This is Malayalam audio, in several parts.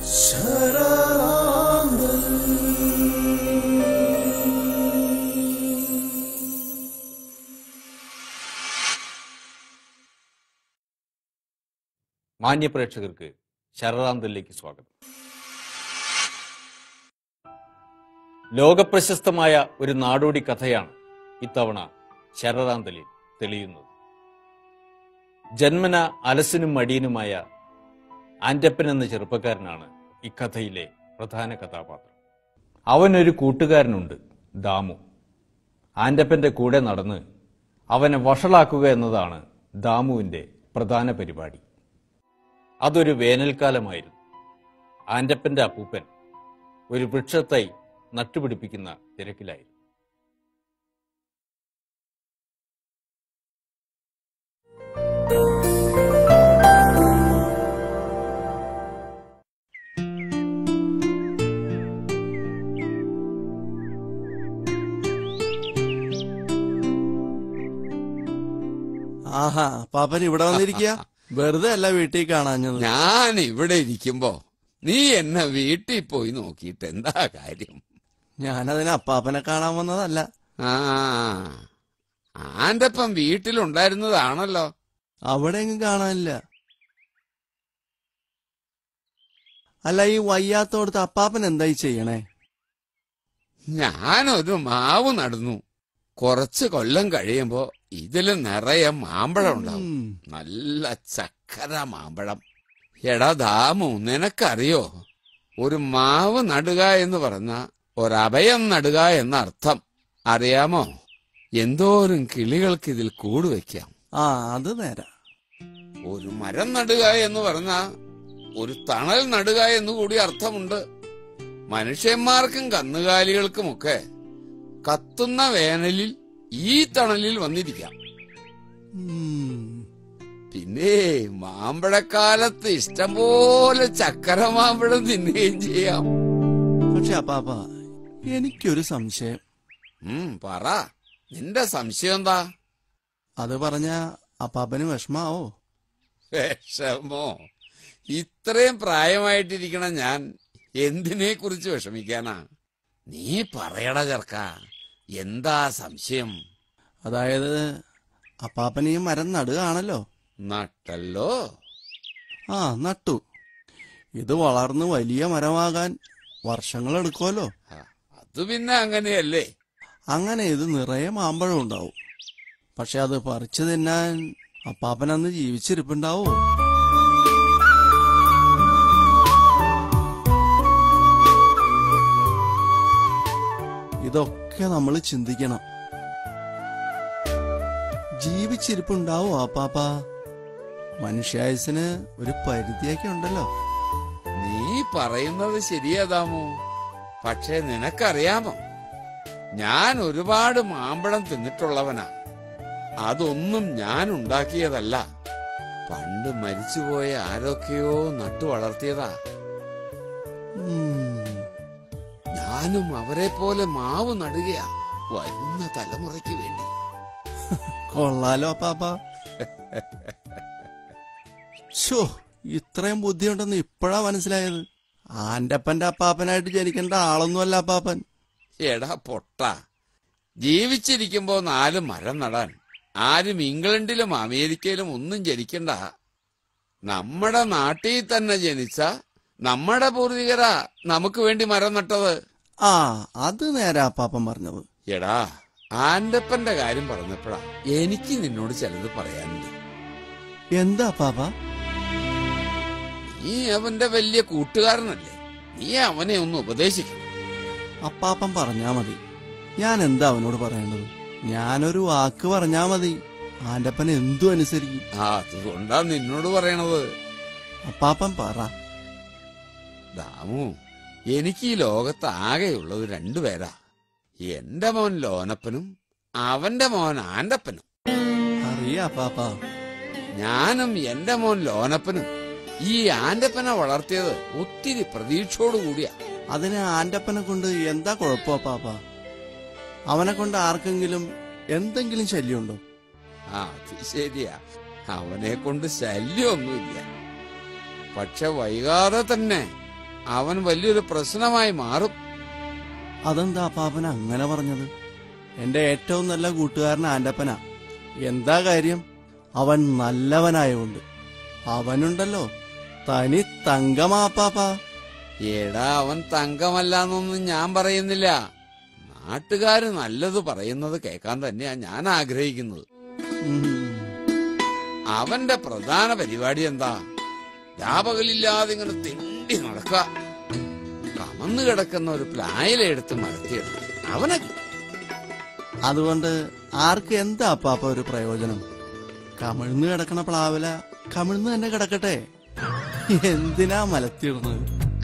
മാന്യപ്രേക്ഷകർക്ക് ശരറാന്തലിലേക്ക് സ്വാഗതം ലോകപ്രശസ്തമായ ഒരു നാടോടി കഥയാണ് ഇത്തവണ ശരറാന്തലിൽ തെളിയുന്നത് ജന്മന അലസനും മടിയനുമായ ആന്റപ്പൻ എന്ന ചെറുപ്പക്കാരനാണ് ഇക്കഥയിലെ പ്രധാന കഥാപാത്രം അവനൊരു കൂട്ടുകാരനുണ്ട് ദാമു ആന്റപ്പന്റെ കൂടെ നടന്ന് അവനെ വഷളാക്കുക എന്നതാണ് ദാമുവിന്റെ പ്രധാന പരിപാടി അതൊരു വേനൽക്കാലമായിരുന്നു ആന്റപ്പന്റെ അപ്പൂപ്പൻ ഒരു വൃക്ഷത്തൈ നട്ടുപിടിപ്പിക്കുന്ന തിരക്കിലായിരുന്നു ആഹാ പാപ്പൻ ഇവിടെ വന്നിരിക്കുക വെറുതെ അല്ല വീട്ടിൽ കാണാഞ്ഞത് ഞാൻ ഇവിടെ ഇരിക്കുമ്പോ നീ എന്നെ വീട്ടിൽ പോയി നോക്കിയിട്ട് എന്താ കാര്യം ഞാനതിന് അപ്പാപ്പനെ കാണാൻ വന്നതല്ല ആ ആന്റപ്പം വീട്ടിലുണ്ടായിരുന്നതാണല്ലോ അവിടെ എങ്ങും കാണാനില്ല അല്ല ഈ വയ്യാത്തോടത്ത് അപ്പാപ്പൻ എന്തായി ചെയ്യണേ ഞാനൊരു മാവ് നടന്നു കുറച്ച് കൊല്ലം കഴിയുമ്പോ ഇതില് നിറയെ മാമ്പഴം ഉണ്ടാവും ഉം. നല്ല ചക്കര മാമ്പഴം എടാ ദാമു നിനക്കറിയോ ഒരു മാവ് നടുക എന്ന് പറഞ്ഞ ഒരഭയം നടുക എന്ന അർത്ഥം അറിയാമോ എന്തോരം കിളികൾക്ക് ഇതിൽ കൂട് വയ്ക്കാം ആ അത് നേരാ ഒരു മരം നടുക എന്ന് പറഞ്ഞ ഒരു തണൽ നടുക എന്ന് കൂടി അർത്ഥമുണ്ട് മനുഷ്യന്മാർക്കും കന്നുകാലികൾക്കുമൊക്കെ കത്തുന്ന വേനലിൽ ഈ തണലിൽ വന്നിരിക്കാം ഉം. പിന്നെ മാമ്പഴക്കാലത്ത് ഇഷ്ടംപോലെ ചക്കര മാമ്പഴം തിന്നുകയും ചെയ്യാം പക്ഷെ അപ്പാപ്പ എനിക്കൊരു സംശയം ഉം പറ നിന്റെ സംശയം എന്താ അത് പറഞ്ഞ അപ്പാപ്പന് വിഷമാവോ വിഷമോ ഇത്രയും പ്രായമായിട്ടിരിക്കണ ഞാൻ എന്തിനെ കുറിച്ച് വിഷമിക്കാനാ നീ പറയട ചെർക്ക എന്താ സംശയം അതായത് അപ്പാപ്പൻ ഈ മരം നടുകയാണല്ലോ നട്ടല്ലോ ആ നട്ടു ഇത് വളർന്ന് വലിയ മരമാകാൻ വർഷങ്ങൾ എടുക്കുമല്ലോ ആ, അത് പിന്നെ അങ്ങനെയല്ലേ അങ്ങനെ ഇത് നിറയെ മാമ്പഴം ഉണ്ടാവും പക്ഷെ അത് പറിച്ചു തിന്നാൻ അപ്പാപ്പൻ അന്ന് ജീവിച്ചിരിപ്പുണ്ടാവോ ഇതൊക്കെ നമ്മൾ ചിന്തിക്കണം ജീവിച്ചിരിപ്പുണ്ടാവോ അപ്പാപ്പ മനുഷ്യായുസിന് ഒരു പരിധിയൊക്കെ ഉണ്ടല്ലോ നീ പറയുന്നത് ശരിയതാമോ പക്ഷെ നിനക്കറിയാമോ ഞാൻ ഒരുപാട് മാമ്പഴം തിന്നിട്ടുള്ളവനാ അതൊന്നും ഞാൻ ഉണ്ടാക്കിയതല്ല പണ്ട് മരിച്ചുപോയ ആരൊക്കെയോ നട്ടു വളർത്തിയതാ ഉം. ഞാനും അവരെ പോലെ മാവ് നടുകയാ വരുന്ന തലമുറയ്ക്ക് വേണ്ടി കൊള്ളാലോ അപ്പാപ്പ ഷോ ഇത്രയും ബുദ്ധിയുണ്ടെന്ന് ഇപ്പോഴാ മനസ്സിലായത് ആന്റപ്പന്റെ അപ്പാപ്പനായിട്ട് ജനിക്കേണ്ട ആളൊന്നുമല്ല അപ്പാപ്പൻ എടാ പൊട്ട ജീവിച്ചിരിക്കുമ്പോ നാല് മരം നടാൻ ആരും ഇംഗ്ലണ്ടിലും അമേരിക്കയിലും ഒന്നും ജനിക്കണ്ട നമ്മുടെ നാട്ടിൽ തന്നെ ജനിച്ച നമ്മുടെ പൂർവികരാ നമുക്ക് വേണ്ടി മരം നട്ടത് ആ അത് നേരെ അപ്പാപ്പൻ പറഞ്ഞത് എടാ ആന്റപ്പന്റെ കാര്യം പറഞ്ഞപ്പോഴാ എനിക്ക് നിന്നോട് ചിലത് പറയാനുണ്ട് എന്താ അപ്പാപ്പ നീ അവന്റെ വലിയ കൂട്ടുകാരനല്ലേ നീ അവനെ ഒന്ന് ഉപദേശിക്കണം അപ്പാപ്പൻ പറഞ്ഞാ മതി ഞാൻ എന്താ അവനോട് പറയേണ്ടത് ഞാനൊരു വാക്ക് പറഞ്ഞാ മതി ആന്റപ്പൻ എന്തു അനുസരിക്കും ആ അതുകൊണ്ടാ നിന്നോട് പറയണത് അപ്പാപ്പൻ പറ ദാമു എനിക്ക് ഈ ലോകത്ത് ആകെയുള്ളത് രണ്ടുപേരാ എന്റെ മോൻ ലോനപ്പനും അവന്റെ മോൻ ആന്റപ്പനും അറിയാ അപ്പാപ്പ ഞാനും എന്റെ മോൻ ലോനപ്പനും ഈ ആന്റപ്പനെ വളർത്തിയത് ഒത്തിരി പ്രതീക്ഷയോടുകൂടിയാ അതിന് ആന്റപ്പനെ കൊണ്ട് എന്താ കുഴപ്പം അപ്പാപ്പ അവനെ കൊണ്ട് ആർക്കെങ്കിലും എന്തെങ്കിലും ശല്യമുണ്ടോ ആ അത് ശരിയാ അവനെ കൊണ്ട് ശല്യമൊന്നുമില്ല പക്ഷെ വൈകാതെ തന്നെ അവൻ വലിയൊരു പ്രശ്നമായി മാറും അതെന്താ അപ്പാപ്പൻ അങ്ങനെ പറഞ്ഞത് എന്റെ ഏറ്റവും നല്ല കൂട്ടുകാരൻ ആന്റപ്പനാ എന്താ കാര്യം അവൻ നല്ലവനായോണ്ട് അവനുണ്ടല്ലോ തനി തങ്കമാപ്പാപ്പ എടാ അവൻ തങ്കമല്ലാന്നൊന്നും ഞാൻ പറയുന്നില്ല നാട്ടുകാര് നല്ലത് പറയുന്നത് കേൾക്കാൻ തന്നെയാ ഞാൻ ആഗ്രഹിക്കുന്നത് അവന്റെ പ്രധാന പരിപാടി എന്താ രാപകലില്ലാതെ ഇങ്ങനെ തെണ്ടി നടക്ക കമന്നു കിടക്കുന്ന ഒരു പ്ലായിലെടുത്ത് മരത്തിയെടുത്ത് അവനെ അതുകൊണ്ട് ആർക്ക് എന്താ അപ്പാപ്പ ഒരു പ്രയോജനം കമിഴ്ന്ന് കിടക്കണ പ്ലാവില കമിഴ്ന്ന് തന്നെ കിടക്കട്ടെ എന്തിനാ മലത്തിയിടുന്നത്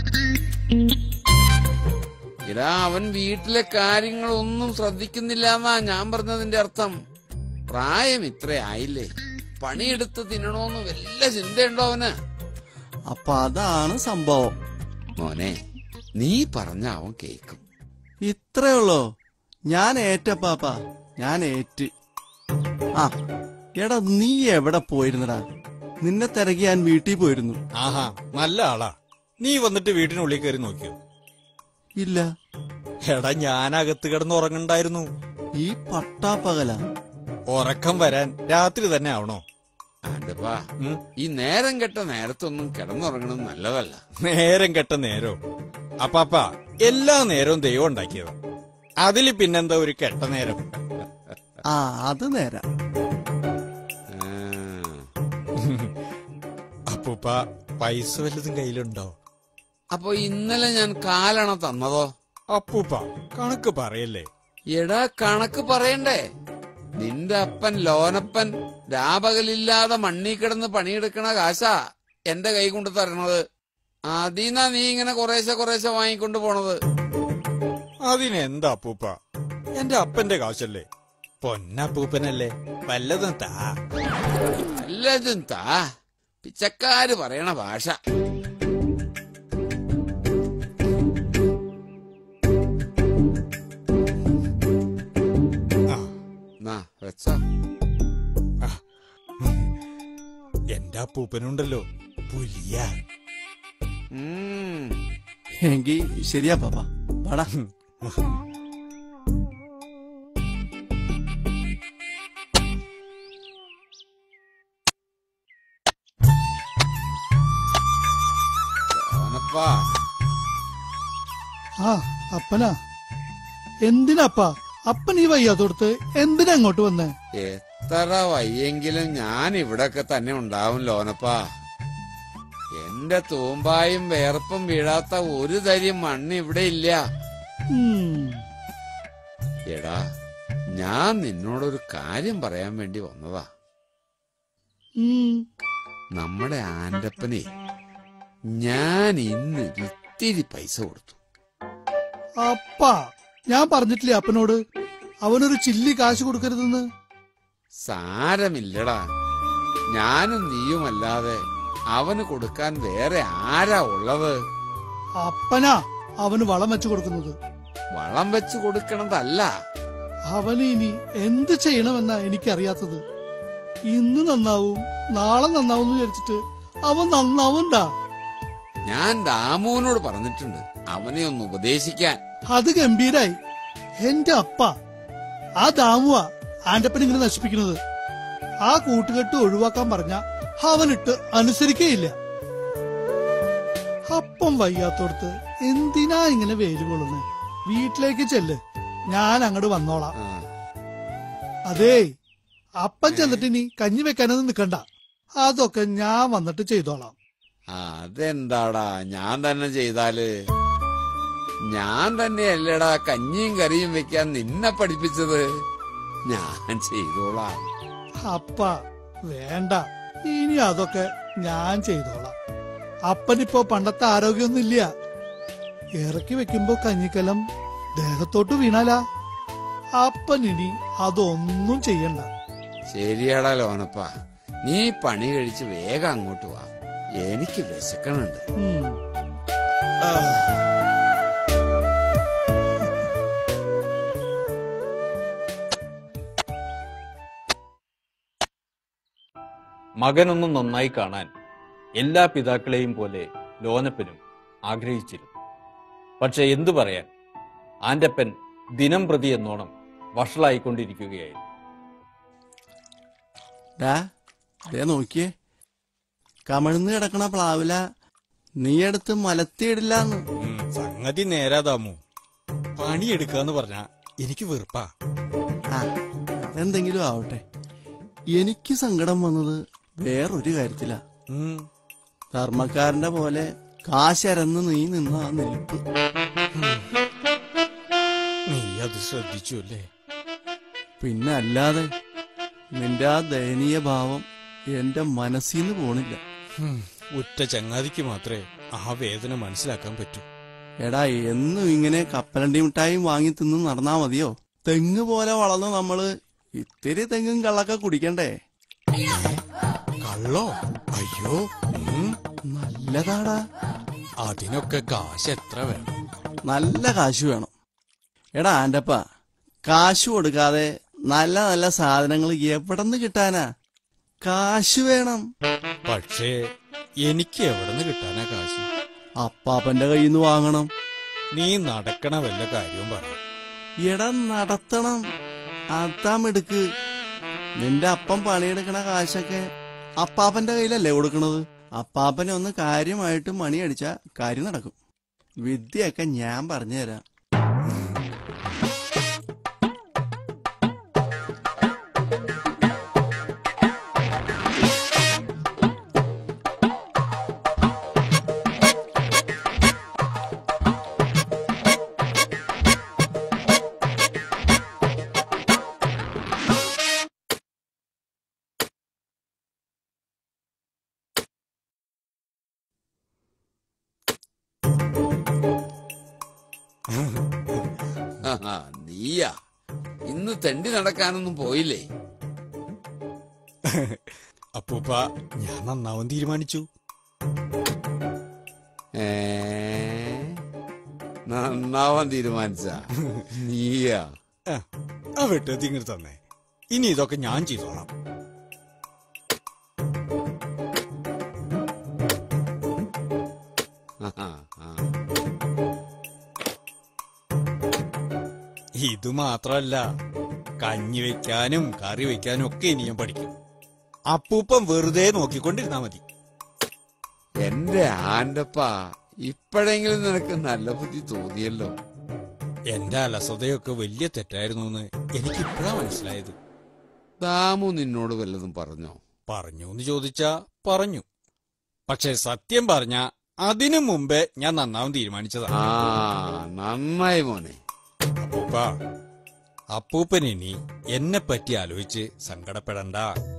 ഇടാ അവൻ വീട്ടിലെ കാര്യങ്ങളൊന്നും ശ്രദ്ധിക്കുന്നില്ല എന്നാ ഞാൻ പറഞ്ഞതിന്റെ അർത്ഥം പ്രായം ഇത്രയായില്ലേ പണിയെടുത്ത് തിന്നണോന്ന് വല്ല ചിന്തയുണ്ടോ അവന് അപ്പൊ അതാണ് സംഭവം മോനെ നീ പറഞ്ഞ അവൻ കേക്കും ഇത്രേ ഉള്ളോ ഞാൻ ഏറ്റപ്പാപ്പ ഞാൻ ഏറ്റ് ആ എടാ നീ എവിടെ പോയിരുന്നടാ നിന്നെ തിരക്കി ഞാൻ വീട്ടിൽ പോയിരുന്നു ആഹാ നല്ല ആളാ നീ വന്നിട്ട് വീട്ടിനുള്ളിൽ കയറി നോക്കിയോ ഇല്ല എടാ ഞാൻ അകത്ത് കിടന്ന് ഉറങ്ങണ്ടായിരുന്നു ഈ പട്ടാപ്പകല ഉറക്കം വരാൻ രാത്രി തന്നെ ആവണോ ആന്റപ്പാ ഉം? ഈ നേരം കെട്ട നേരത്തൊന്നും കിടന്നുറങ്ങണത് നല്ലതല്ല നേരം കെട്ട നേരോ അപ്പാപ്പ എല്ലാ നേരവും ദൈവം ഉണ്ടാക്കിയതാ അതില് പിന്നെന്താ ഒരു കെട്ട നേരം ആ അത് നേരാ ആ, അപ്പൂപ്പ പൈസ വല്ലതും കയ്യിലുണ്ടോ അപ്പൊ ഇന്നലെ ഞാൻ കാലണ തന്നതോ അപ്പൂപ്പ കണക്ക് പറയല്ലേ എടാ കണക്ക് പറയണ്ടേ നിന്റെ അപ്പൻ ലോനപ്പൻ രാപകലില്ലാതെ മണ്ണി കിടന്ന് പണിയെടുക്കണ കാശാ എന്റെ കൈ കൊണ്ട് തരണത് അതിനാ നീ ഇങ്ങനെ കുറേശ്ശെ കുറേശ്ശെ വാങ്ങിക്കൊണ്ട് പോണത് അതിനെന്താ അപ്പൂപ്പ എന്റെ അപ്പന്റെ കാശല്ലേ പൊന്നപ്പൂപ്പനല്ലേ വല്ലതും താ വല്ലതും താ പിച്ചക്കാര് പറയണ ഭാഷ ആ, നാ വെച്ചോ എന്റെ അപ്പൂപ്പനുണ്ടല്ലോ പുലിയ ഉം. എങ്കി ശരിയാ പാപ്പ വാടാ ലോനപ്പാ ആ അപ്പനാ എന്തിനാപ്പാ അപ്പൻ ഈ വയ്യാത്തോടത്ത് എന്തിനാ അങ്ങോട്ട് വന്നേ എത്ര വയ്യെങ്കിലും ഞാൻ ഇവിടൊക്കെ തന്നെ ഉണ്ടാവും ലോനപ്പാ എന്റെ തൂമ്പായും വേർപ്പും വീഴാത്ത ഒരു തരി മണ്ണ് ഇവിടെ ഇല്ല ഉം, എടാ ഞാൻ നിന്നോടൊരു കാര്യം പറയാൻ വേണ്ടി വന്നതാ ഉം. നമ്മുടെ ആന്റപ്പനെ ഞാൻ ഇന്ന് ഇത്തിരി പൈസ കൊടുത്തു അപ്പാ ഞാൻ പറഞ്ഞിട്ടില്ലേ അപ്പനോട് അവനൊരു ചില്ലി കാശ് കൊടുക്കരുതെന്ന് സാരമില്ലടാ ഞാനും നീയുമല്ലാതെ അവന് കൊടുക്കാൻ വേറെ ആരാ ഉള്ളത് അപ്പനാ അവന് വളം വെച്ചു കൊടുക്കുന്നത് വളം വെച്ച് കൊടുക്കണതല്ല അവന് ഇനി എന്ത് ചെയ്യണമെന്നാ എനിക്കറിയാത്തത് ഇന്ന് നന്നാവും നാളെ നന്നാവും എന്ന് വിചാരിച്ചിട്ട് അവൻ നന്നാവണ്ടാ ഞാൻ ദാമുവിനോട് പറഞ്ഞിട്ടുണ്ട് അവനെ ഒന്ന് ഉപദേശിക്കാൻ അത് ഗംഭീരായി എന്റെ അപ്പ ആ ദാമുവ ആന്റപ്പൻ ഇങ്ങനെ നശിപ്പിക്കുന്നത് ആ കൂട്ടുകെട്ട് ഒഴിവാക്കാൻ പറഞ്ഞ അവനിട്ട് അനുസരിക്കേയില്ല അപ്പം വയ്യാത്തോടത്ത് എന്തിനാ ഇങ്ങനെ വെയിൽ കൊള്ളുന്നേ വീട്ടിലേക്ക് ചെല്ല് ഞാൻ അങ്ങോട്ട് വന്നോളാം ആ, അതേ അപ്പൻ ചെന്നിട്ട് ഇനി കഞ്ഞി വെക്കാനൊന്നും നിക്കണ്ട അതൊക്കെ ഞാൻ വന്നിട്ട് ചെയ്തോളാം ആ, അതെന്താടാ ഞാൻ തന്നെ ചെയ്താല് ഞാൻ തന്നെയല്ലേടാ കഞ്ഞിയും കറിയും വെക്കാൻ നിന്നെ പഠിപ്പിച്ചത് ഞാൻ ചെയ്തോളാം അപ്പ വേണ്ട ഇനി അതൊക്കെ ഞാൻ ചെയ്തോളാം അപ്പനിപ്പോ പണ്ടത്തെ ആരോഗ്യമൊന്നും ഇല്ല ഇറക്കി വെക്കുമ്പോ കഞ്ഞിക്കലം ദേഹത്തോട്ട് വീണാലാ അപ്പൻ ഇനി അതൊന്നും ചെയ്യണ്ട ശരിയാടാ ലോനപ്പ നീ പണി കഴിച്ച് വേഗം അങ്ങോട്ട് വാ എനിക്ക് വിശക്കണുണ്ട് ഉം. മകനൊന്നും നന്നായി കാണാൻ എല്ലാ പിതാക്കളെയും പോലെ ലോനപ്പനും ആഗ്രഹിച്ചിരുന്നു പക്ഷെ എന്തു പറയാൻ ആന്റപ്പൻ ദിനം പ്രതി എന്നോണം വഷളായിക്കൊണ്ടിരിക്കുകയായിരുന്നു ഡാ ദേ നോക്കിയേ കമഴ്ന്ന് കിടക്കണ പ്ലാവില നീ എടുത്ത് മലത്തിയിടില്ലാന്ന് ഉം, സംഗതി നേരാതാമു പണിയെടുക്കാന്ന് പറഞ്ഞ എനിക്ക് വെറുപ്പാ ആ എന്തെങ്കിലും ആവട്ടെ എനിക്ക് സങ്കടം വന്നത് വേറൊരു കാര്യത്തിലാ ഉം, ധർമ്മക്കാരന്റെ പോലെ കാശരന്ന് നീ നിന്ന ആ നിൽപ്പ് നീ അത് ശ്രദ്ധിച്ചു അല്ലേ പിന്നെ അല്ലാതെ നിന്റെ ആ ദയനീയ ഭാവം എന്റെ മനസ്സിന്ന് പോണില്ല ഉം, ഉറ്റ ചങ്ങാതിക്ക് മാത്രമേ ആ വേദന മനസ്സിലാക്കാൻ പറ്റൂ എടാ എന്നും ഇങ്ങനെ കപ്പലണ്ടി മിഠായും വാങ്ങി തിന്ന് നടന്നാ മതിയോ തെങ്ങ് പോലെ വളർന്ന് നമ്മള് ഇത്തിരി തെങ്ങും കള്ളൊക്കെ കുടിക്കണ്ടേ കള്ളോ അയ്യോ ഉം, നല്ലതാടാ അതിനൊക്കെ കാശ് എത്ര വേണം നല്ല കാശ് വേണം എടാ ആന്റപ്പ കാശ് കൊടുക്കാതെ നല്ല നല്ല സാധനങ്ങൾ എവിടെന്ന് കിട്ടാനാ കാശ് വേണം പക്ഷേ എനിക്ക് എവിടെ നിന്ന് കിട്ടാനാ കാശ് അപ്പാപ്പന്റെ കയ്യിൽ നിന്ന് വാങ്ങണം നീ നടക്കണ വല്ല കാര്യവും പറ എടാ നടത്തണം അതാമെടുക്ക് നിന്റെ അപ്പം പണിയെടുക്കണ കാശൊക്കെ അപ്പാപ്പന്റെ കയ്യിലല്ലേ കൊടുക്കണത് അപ്പാപ്പനെ ഒന്ന് കാര്യമായിട്ട് മണി അടിച്ച കാര്യം നടക്കും വിദ്യയൊക്കെ ഞാൻ പറഞ്ഞുതരാം ആഹാ, നീയാ ഇന്ന് തെണ്ടി നടക്കാനൊന്നും പോയില്ലേ അപ്പൂപ്പ ഞാൻ നന്നാവും തീരുമാനിച്ചു ഏ നന്നാവാൻ തീരുമാനിച്ച നീയാ ആ, ആ വെട്ടത്തി ഇങ്ങോട്ട് തന്നെ ഇനി ഇതൊക്കെ ഞാൻ ചെയ്തോളാം ആഹാ, ആ. ഇത് മാത്രല്ല കഞ്ഞി വെക്കാനും കറി വെക്കാനും ഒക്കെ ഇനി ഞാൻ പഠിക്കും അപ്പൂപ്പൻ വെറുതെ നോക്കിക്കൊണ്ടിരുന്നാ മതി എന്റെ ആന്റപ്പ ഇപ്പോഴെങ്കിലും നിനക്ക് നല്ല ബുദ്ധി തോന്നിയല്ലോ എന്റെ അലസതയൊക്കെ വലിയ തെറ്റായിരുന്നു എന്ന് എനിക്ക് ഇപ്പോഴാ മനസ്സിലായത് ദാമു നിന്നോട് വല്ലതും പറഞ്ഞോ പറഞ്ഞു എന്ന് ചോദിച്ചാ പറഞ്ഞു പക്ഷെ സത്യം പറഞ്ഞ അതിനു മുമ്പേ ഞാൻ നന്നാവും തീരുമാനിച്ചതാ ആ നന്നായി മോനെ അപ്പൂപ്പ അപ്പൂപ്പൻ ഇനി എന്നെ പറ്റി ആലോചിച്ച് സങ്കടപ്പെടണ്ട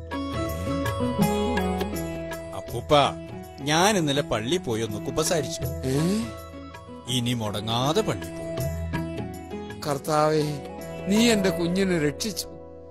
അപ്പൂപ്പ ഞാൻ ഇന്നലെ പള്ളി പോയി ഒന്ന് കുമ്പസാരിച്ചു ഏ ഇനി മുടങ്ങാതെ പള്ളി പോകും കർത്താവേ നീ എന്റെ കുഞ്ഞിനെ രക്ഷിച്ചു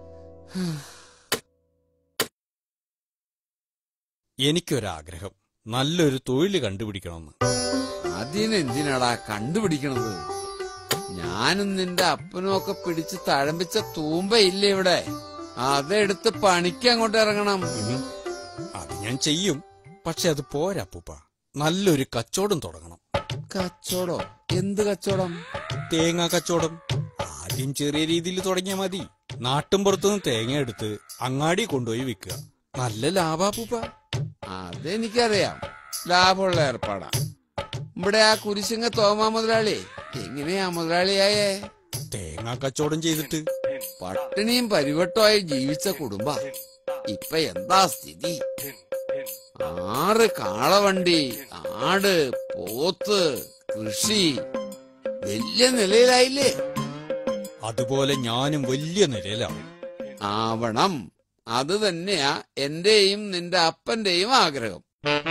എനിക്കൊരാഗ്രഹം നല്ലൊരു തൊഴിൽ കണ്ടുപിടിക്കണമെന്ന് അതിനെന്തിനാടാ കണ്ടുപിടിക്കണത് ഞാനും നിന്റെ അപ്പനും ഒക്കെ പിടിച്ച് തഴമ്പിച്ച തൂമ്പയില്ലേ ഇവിടെ അതെടുത്ത് പണിക്ക് അങ്ങോട്ട് ഇറങ്ങണം ഉം. അത് ഞാൻ ചെയ്യും പക്ഷെ അത് പോരാ അപ്പൂപ്പ നല്ലൊരു കച്ചവടം തുടങ്ങണം കച്ചവടോ എന്ത് കച്ചവടം തേങ്ങ കച്ചവടം ആദ്യം ചെറിയ രീതിയിൽ തുടങ്ങിയാൽ മതി നാട്ടും പുറത്തുനിന്ന് തേങ്ങ എടുത്ത് അങ്ങാടി കൊണ്ടുപോയി വിൽക്കുക നല്ല ലാഭാപ്പൂപ്പ അതെനിക്കറിയാം ലാഭമുള്ള ഏർപ്പാടാ ഇവിടെ ആ കുരിശുങ്ങ തോമാ മുതലാളി എങ്ങനെയാ മുതലാളിയായേ തേങ്ങ കച്ചവടം ചെയ്തിട്ട് പട്ടിണിയും പരിവട്ടമായി ജീവിച്ച കുടുംബ ഇപ്പൊ എന്താ സ്ഥിതി ആറ് കാളവണ്ടി ആട് പോത്ത് കൃഷി വലിയ നിലയിലായില്ലേ അതുപോലെ ഞാനും വലിയ നിലയിലാവും ആവണം അത് തന്നെയാ എന്റെയും നിന്റെ അപ്പന്റെയും ആഗ്രഹം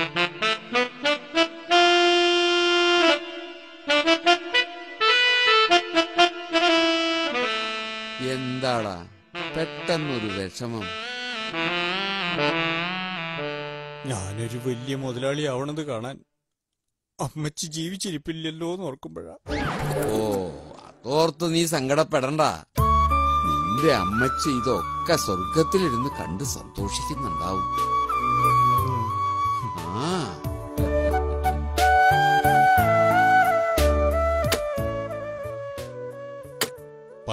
എന്താടാ പെട്ടെന്നൊരു വിഷമം ഞാനൊരു വലിയ മുതലാളി ആവണത് കാണാൻ അമ്മച്ചി ജീവിച്ചിരിപ്പില്ലല്ലോ എന്ന് ഓർക്കുമ്പോഴാ ഓ അതോർത്ത് നീ സങ്കടപ്പെടണ്ട നിന്റെ അമ്മച്ചി ഇതൊക്കെ സ്വർഗത്തിലിരുന്ന് കണ്ട് സന്തോഷിക്കുന്നുണ്ടാവും ആ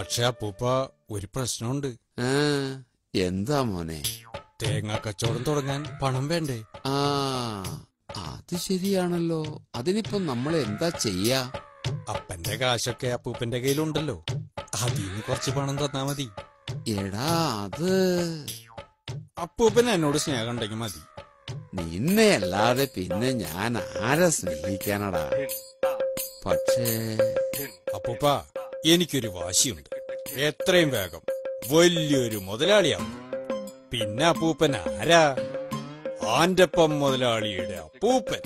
പക്ഷെ അപ്പൂപ്പ ഒരു പ്രശ്നമുണ്ട് ആ, എന്താ മോനെ തേങ്ങാ കച്ചവടം തുടങ്ങാൻ പണം വേണ്ടേ ആ അത് ശരിയാണല്ലോ അതിനിപ്പം നമ്മൾ എന്താ ചെയ്യാ അപ്പന്റെ കാശൊക്കെ അപ്പൂപ്പന്റെ കയ്യിലുണ്ടല്ലോ അതിന്ന് കുറച്ച് പണം തന്നാ മതി എടാ അത് അപ്പൂപ്പൻ എന്നോട് സ്നേഹം ഉണ്ടെങ്കിൽ മതി നിന്നെ അല്ലാതെ പിന്നെ ഞാൻ ആരെ സ്നേഹിക്കാനടാ പക്ഷേ അപ്പൂപ്പ എനിക്കൊരു വാശിയുണ്ട് എത്രയും വേഗം വലിയൊരു മുതലാളിയാവും പിന്നെ അപ്പൂപ്പൻ ആരാ ആന്റപ്പം മുതലാളിയുടെ അപ്പൂപ്പൻ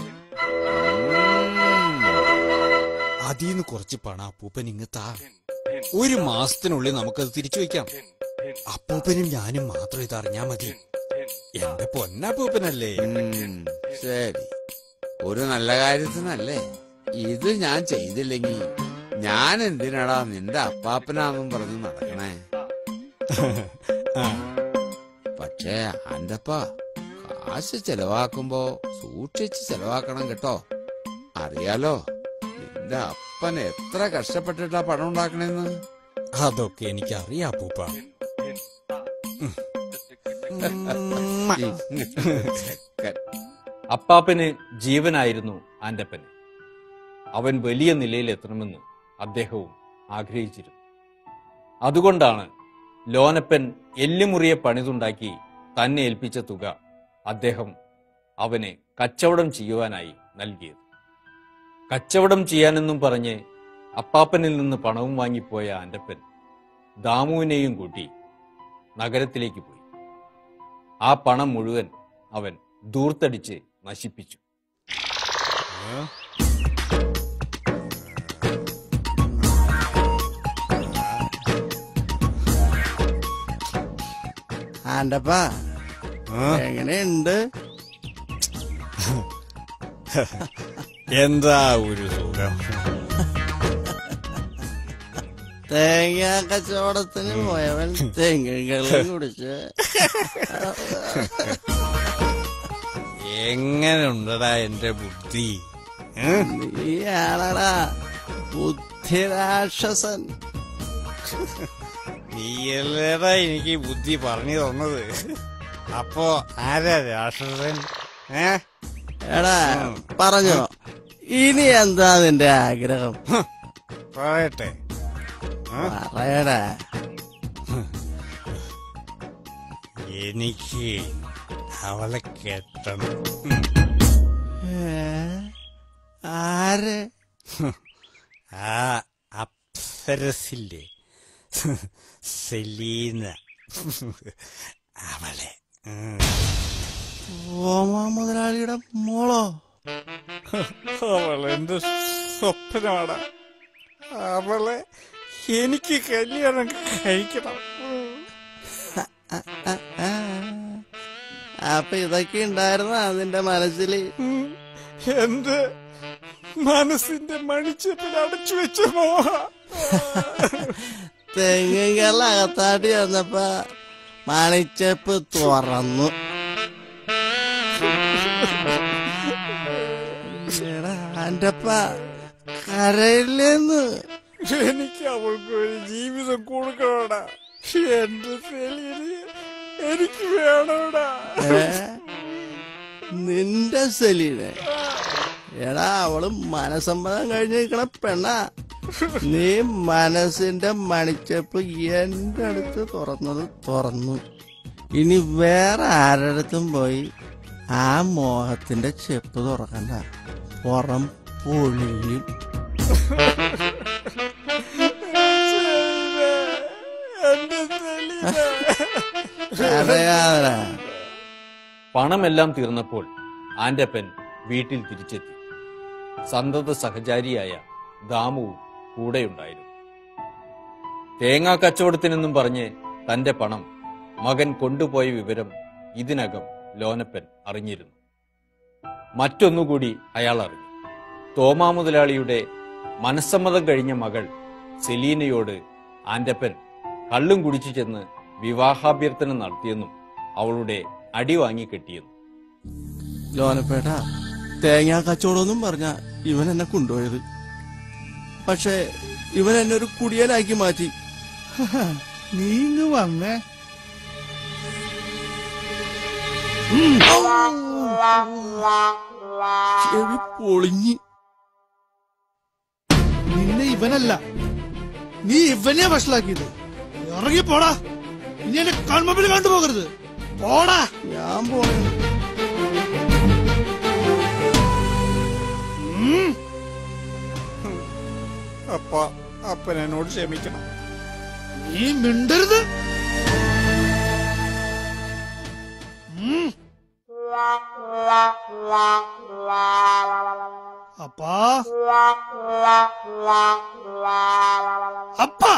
അതീന്ന് കുറച്ച് പണം അപ്പൂപ്പൻ ഇങ്ങ് താ ഒരു മാസത്തിനുള്ളിൽ നമുക്കത് തിരിച്ചു വയ്ക്കാം അപ്പൂപ്പനും ഞാനും മാത്രം ഇത് അറിഞ്ഞാ മതി എന്റെ പൊന്നപ്പൂപ്പനല്ലേ ഉം, ശരി ഒരു നല്ല കാര്യത്തിനല്ലേ ഇത് ഞാൻ ചെയ്തില്ലെങ്കിൽ ഞാൻ എന്തിനാടാ നിന്റെ അപ്പാപ്പനാന്നും പറഞ്ഞ് നടക്കണേ ആ, പക്ഷേ ആന്റപ്പ കാശ് ചെലവാക്കുമ്പോ സൂക്ഷിച്ച് ചെലവാക്കണം കേട്ടോ അറിയാലോ നിന്റെ അപ്പൻ എത്ര കഷ്ടപ്പെട്ടിട്ടാ പണം ഉണ്ടാക്കണേന്ന് അതൊക്കെ എനിക്കറിയാം അപ്പൂപ്പ ചെക്കൻ. അപ്പാപ്പന് ജീവനായിരുന്നു ആന്റപ്പന് അവൻ വലിയ നിലയിലെത്തണമെന്ന് അദ്ദേഹവും ആഗ്രഹിച്ചിരുന്നു അതുകൊണ്ടാണ് ലോനപ്പൻ എല്ലുമുറിയെ പണിതുണ്ടാക്കി തന്നെ ഏൽപ്പിച്ച തുക അദ്ദേഹം അവന് കച്ചവടം ചെയ്യുവാനായി നൽകിയത് കച്ചവടം ചെയ്യാനെന്നും പറഞ്ഞ് അപ്പാപ്പനിൽ നിന്ന് പണവും വാങ്ങിപ്പോയ ആന്റപ്പൻ ദാമുവിനെയും കൂട്ടി നഗരത്തിലേക്ക് പോയി ആ പണം മുഴുവൻ അവൻ ദൂർത്തടിച്ച് നശിപ്പിച്ചു ആന്റപ്പ എങ്ങനെയുണ്ട് എന്താ ഒരു സുഖം തേങ്ങ കച്ചവടത്തിന് പോയവൻ തെങ്ങുകളും കുടിച്ച് എങ്ങനെ ഉണ്ടടാ എന്റെ ബുദ്ധി ഏ? നീയാണടാ ബുദ്ധിരാക്ഷസൻ നീയല്ലേടാ എനിക്ക് ബുദ്ധി പറഞ്ഞു തന്നത് അപ്പോ ആരാ രാക്ഷസൻ ഏ എടാ പറഞ്ഞോ ഇനി എന്താ നിന്റെ ആഗ്രഹം പറയട്ടെ പറയടാ എനിക്ക് അവളെ കെട്ടണം ഏ? ആര് ആ അപ്സരസില്ലേ സെലീന അവളെ ഉം. ഓമ മുതലാളിയുടെ മോളോ അവളെന്റെ സ്വപ്നമാണ് അവളെ എനിക്ക് കല്യാണം കഴിക്കണം ആ, ആ, ആ. അപ്പൊ ഇതൊക്കെ ഉണ്ടായിരുന്ന നിന്റെ മനസ്സിൽ ഉം. എന്റെ മനസ്സിന്റെ മണിച്ചപ്പിൽ അടച്ചു വെച്ച മോഹ തെങ്ങുകൾ അകത്താട്ടി വന്നപ്പോ മണിച്ചപ്പ് തുറന്നു എടാ ആന്റപ്പ കരയില്ലെന്ന് എനിക്ക് അവൾക്ക് ഒരു ജീവിതം കൊടുക്കണോടാ എന്റെ സെലീന് എനിക്ക് വേണോടാ ഏ? നിന്റെ സെലീനെ എടാ അവള് മനസമ്മതം കഴിഞ്ഞ് നിൽക്കണ പെണ്ണാ നീ മനസ്സിന്റെ മണിച്ചപ്പ് എന്റെ അടുത്ത് തുറന്നത് തുറന്നു ഇനി വേറെ ആരടുത്തും പോയി ആ മോഹത്തിന്റെ ചെപ്പ് തുറക്കണ്ട പുറം പൊളിയും എന്റെ സെലീന അറിയാതെ പണമെല്ലാം തീർന്നപ്പോൾ ആന്റപ്പൻ വീട്ടിൽ തിരിച്ചെത്തി സന്തത സഹചാരിയായ ദാമുവും കൂടെയുണ്ടായിരുന്നു തേങ്ങാ കച്ചവടത്തിനെന്നും പറഞ്ഞ് തന്റെ പണം മകൻ കൊണ്ടുപോയ വിവരം ഇതിനകം ലോനപ്പൻ അറിഞ്ഞിരുന്നു മറ്റൊന്നുകൂടി അയാൾ അറിഞ്ഞു തോമാ മുതലാളിയുടെ മനസ്സമ്മതം കഴിഞ്ഞ മകൾ സെലീനയോട് ആന്റപ്പൻ കള്ളും കുടിച്ചു ചെന്ന് വിവാഹാഭ്യർത്ഥന നടത്തിയെന്നും അവളുടെ അടി വാങ്ങി കെട്ടിയെന്നും ലോനപ്പേട്ട തേങ്ങാ കച്ചവടമൊന്നും പറഞ്ഞ ഇവൻ എന്നെ കൊണ്ടുപോയത് പക്ഷെ ഇവൻ എന്നെ ഒരു കുടിയനാക്കി മാറ്റി നീ ഇങ്ങ് വന്നേ ചെവി പൊളിഞ്ഞ് നിന്നെ ഇവനല്ല നീ ഇവനെ വഷളാക്കിയത് ഇറങ്ങി പോടാ ഇനി എന്നെ കൺമുമ്പിൽ കണ്ടുപോകരുത് പോടാ ഞാൻ പോണേ ഉം. അപ്പ അപ്പൻ എന്നോട് ക്ഷമിക്കണം നീ മിണ്ടരുത് ഉം. അപ്പാ അപ്പ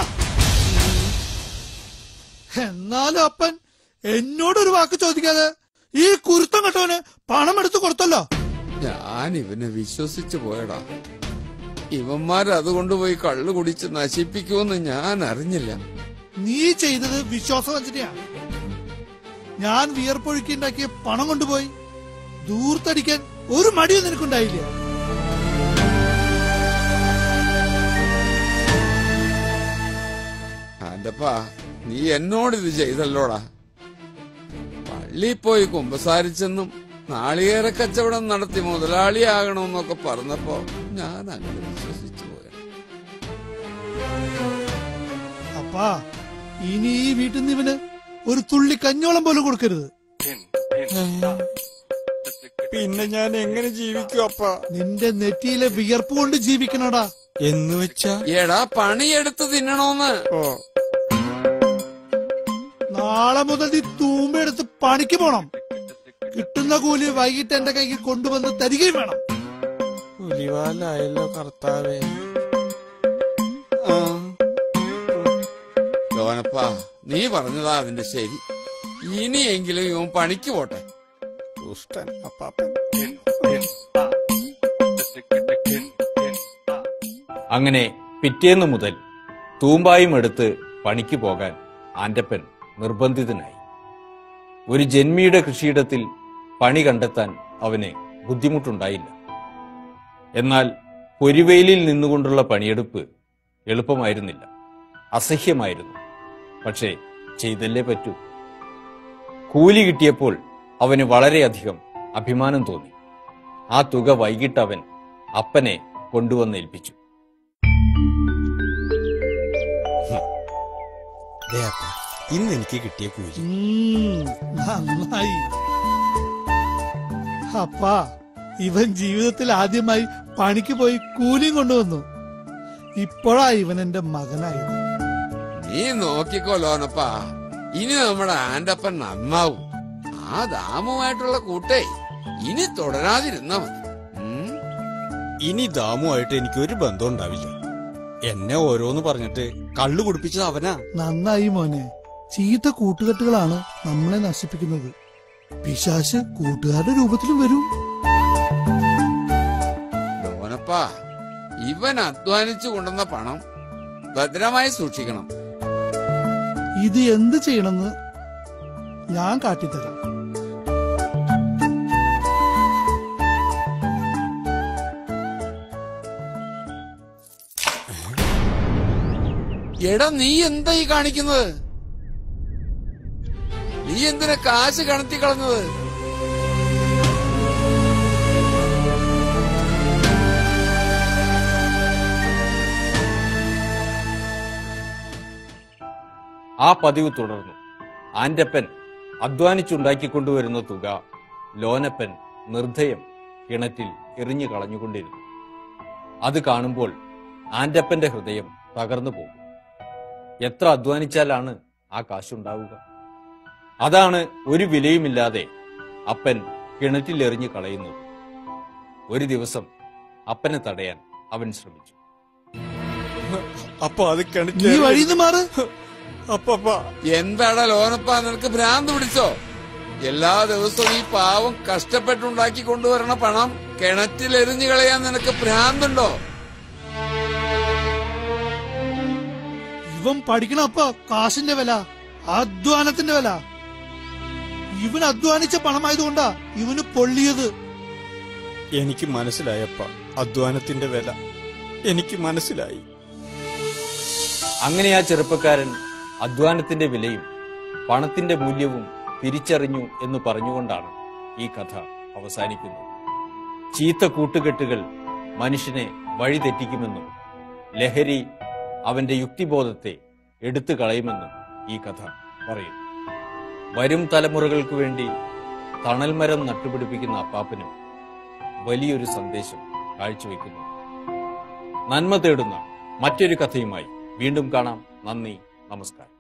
എന്നാലും അപ്പൻ എന്നോടൊരു വാക്ക് ചോദിക്കാതെ ഈ കുരുത്തം കെട്ടവന് പണം എടുത്തു കൊടുത്തല്ലോ ഞാൻ ഇവനെ വിശ്വസിച്ചു പോയടാ ഇവന്മാർ അതുകൊണ്ട് പോയി കള്ളു കുടിച്ച് നശിപ്പിക്കുമെന്ന് ഞാൻ അറിഞ്ഞില്ല നീ ചെയ്തത് വിശ്വാസവഞ്ചനയാണ് ഞാൻ വിയർപ്പൊഴുക്കി ഉണ്ടാക്കിയ പണം കൊണ്ടുപോയി ദൂർത്തടിക്കാൻ ഒരു മടിയും നിനക്കുണ്ടായില്ല ആന്റപ്പാ നീ എന്നോട് ഇത് ചെയ്തല്ലോടാ പള്ളി പോയി കുമ്പസാരിച്ചെന്നും നാളികേര കച്ചവടം നടത്തി മുതലാളിയാകണമെന്നൊക്കെ പറഞ്ഞപ്പോ ഞാൻ അങ്ങനെ വിശ്വസിച്ചു പോയ അപ്പാ ഇനി ഈ വീട്ടിൽ നിന്ന് ഇവന് ഒരു തുള്ളി കഞ്ഞോളം പോലും കൊടുക്കരുത് പിന്നെ ഞാൻ എങ്ങനെ ജീവിക്കും അപ്പ നിന്റെ നെറ്റിയിലെ വിയർപ്പ് കൊണ്ട് ജീവിക്കണോടാ എന്ന് വെച്ചാ എടാ പണിയെടുത്ത് തിന്നണോന്ന് ഓ നാളെ മുതൽ നീ തൂമ്പെടുത്ത് പണിക്ക് പോണം കിട്ടുന്ന കൂലി വൈകിട്ട് എന്റെ കൈക്ക് കൊണ്ടുവന്ന് തരികയും വേണം പുലിവാലായല്ലോ കർത്താവേ ആ ലോനപ്പാ നീ പറഞ്ഞതാ അതിന്റെ ശരി ഇനിയെങ്കിലും ഇവൻ പണിക്ക് പോട്ടെ ദുഷ്ടൻ അപ്പാപ്പൻ അങ്ങനെ പിറ്റേന്നു മുതൽ തൂമ്പായും എടുത്ത് പണിക്ക് പോകാൻ ആന്റപ്പൻ നിർബന്ധിതനായി ഒരു ജന്മിയുടെ കൃഷിയിടത്തിൽ പണി കണ്ടെത്താൻ അവന് ബുദ്ധിമുട്ടുണ്ടായില്ല എന്നാൽ പൊരിവെയിലിൽ നിന്നുകൊണ്ടുള്ള പണിയെടുപ്പ് എളുപ്പമായിരുന്നില്ല അസഹ്യമായിരുന്നു പക്ഷേ ചെയ്തല്ലേ പറ്റൂ കൂലി കിട്ടിയപ്പോൾ അവന് വളരെയധികം അഭിമാനം തോന്നി ആ തുക വൈകിട്ട് അവൻ അപ്പനെ കൊണ്ടുവന്ന് ഏൽപ്പിച്ചു ദേ അപ്പ ഇന്ന് എനിക്ക് കിട്ടിയ കൂലി ഉം, നന്നായി അപ്പാ ഇവൻ ജീവിതത്തിൽ ആദ്യമായി പണിക്ക് പോയി കൂലിയും കൊണ്ടുവന്നു ഇപ്പോഴാ ഇവൻ എന്റെ മകനായത് നീ നോക്കിക്കോ ലോനപ്പാ ഇനി നമ്മുടെ ആന്റപ്പൻ നന്നാവും ആ ദാമുമായിട്ടുള്ള കൂട്ടേ ഇനി തുടരാതിരുന്നാ മതി ഉം? ഇനി ദാമുമായിട്ട് എനിക്ക് ഒരു ബന്ധം ഉണ്ടാവില്ല എന്നെ ഓരോന്ന് പറഞ്ഞിട്ട് കള്ളു കുടിപ്പിച്ചത് അവനാ നന്നായി മോനെ ചീത്ത കൂട്ടുകെട്ടുകളാണ് നമ്മളെ നശിപ്പിക്കുന്നത് പിശാശ് കൂട്ടുകാരുടെ രൂപത്തിലും വരും ലോനപ്പാ ഇവൻ അധ്വാനിച്ചു കൊണ്ടുവന്ന പണം ഭദ്രമായി സൂക്ഷിക്കണം ഇത് എന്ത് ചെയ്യണമെന്ന് ഞാൻ കാട്ടിത്തരാം എടാ നീ എന്താ ഈ കാണിക്കുന്നത് നീ എന്തിനാ കാശ് കണത്തി കളഞ്ഞത് ആ പതിവ് തുടർന്നു ആന്റപ്പൻ അധ്വാനിച്ചുണ്ടാക്കിക്കൊണ്ടുവരുന്ന തുക ലോനപ്പൻ നിർദ്ധയം കിണറ്റിൽ എറിഞ്ഞു കളഞ്ഞുകൊണ്ടിരുന്നു അത് കാണുമ്പോൾ ആന്റപ്പന്റെ ഹൃദയം തകർന്നു പോകും എത്ര അധ്വാനിച്ചാലാണ് ആ കാശുണ്ടാവുക അതാണ് ഒരു വിലയുമില്ലാതെ അപ്പൻ കിണറ്റിൽ എറിഞ്ഞു കളയുന്നത് ഒരു ദിവസം അപ്പനെ തടയാൻ അവൻ ശ്രമിച്ചു അപ്പൊ അത് നീ കിണറ്റിൽ വഴിന്ന് മാറ് അപ്പപ്പ എന്താടാ ലോനപ്പാ നിനക്ക് ഭ്രാന്ത് പിടിച്ചോ എല്ലാ ദിവസവും ഈ പാവം കഷ്ടപ്പെട്ടുണ്ടാക്കി കൊണ്ടുവരണ പണം കിണറ്റിൽ എറിഞ്ഞു കളയാൻ നിനക്ക് ഭ്രാന്തുണ്ടോ ഇവൻ പഠിക്കണപ്പ കാശിന്റെ വില അധ്വാനത്തിന്റെ വില ഇവൻ അധ്വാനിച്ച പണമായതുകൊണ്ടാ ഇവന് പൊള്ളിയത് എനിക്ക് മനസ്സിലായപ്പ അധ്വാനത്തിന്റെ വില എനിക്ക് മനസ്സിലായി അങ്ങനെ ആ ചെറുപ്പക്കാരൻ അധ്വാനത്തിന്റെ വിലയും പണത്തിന്റെ മൂല്യവും തിരിച്ചറിഞ്ഞു എന്ന് പറഞ്ഞുകൊണ്ടാണ് ഈ കഥ അവസാനിക്കുന്നത് ചീത്ത കൂട്ടുകെട്ടുകൾ മനുഷ്യനെ വഴിതെറ്റിക്കുമെന്നും ലഹരി അവന്റെ യുക്തിബോധത്തെ എടുത്തു കളയുമെന്നും ഈ കഥ പറയും വരും തലമുറകൾക്ക് വേണ്ടി തണൽമരം നട്ടുപിടിപ്പിക്കുന്ന അപ്പാപ്പനും വലിയൊരു സന്ദേശം കാഴ്ചവെക്കുന്നു നന്മ തേടുന്ന മറ്റൊരു കഥയുമായി വീണ്ടും കാണാം നന്ദി നമസ്കാരം